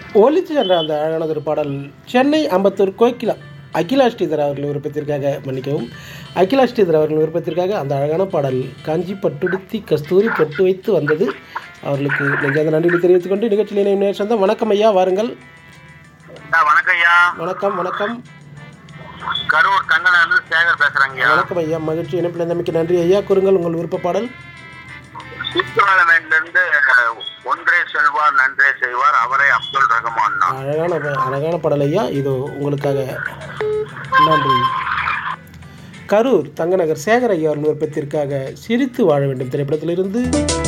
ஒலித்து சென்ற அந்த அழகானதொரு பாடல் சென்னை அம்பத்தூர் கோகிலா அகிலா ஸ்ரீதர் அவர்கள் விருப்பத்திற்காக மன்னிக்கவும் அகிலா ஸ்ரீதர் அவர்கள் விருப்பத்திற்காக அந்த அழகான பாடல் காஞ்சி பட்டுடுத்தி கஸ்தூரி பொட்டு வைத்து வந்தது அவர்களுக்கு நெஞ்சார்ந்த நன்றிகளை தெரிவித்துக் கொண்டு நிகழ்ச்சியில் இணையும் நேர் சொந்தம் வணக்கம் ஐயா வாருங்கள் ஐயா, வணக்கம் ஐயா வணக்கம் வணக்கம் கரூர் கண்ணன் சேகர் பேசுறேங்க ஐயா வணக்கம் ஐயா மகிழ்ச்சி இணைப்பில் இருந்தமைக்கு நன்றி ஐயா கூறுங்கள் உங்கள் விருப்ப பாடல் சித்துவாலமேட்ல இருந்து ஒன்றே செல்வார் நன்றே செய்வார் அவரே அப்துல் ரஹ்மான் தான். அழகான ப- அழகான பாடல் ஐயா இது உங்களுக்காக நன்றி கரூர் தங்கநகர் சேகர் ஐயா அவர்கள் விருப்பத்திற்காக சிரித்து வாழ வேண்டும் திரைப்படத்திலிருந்து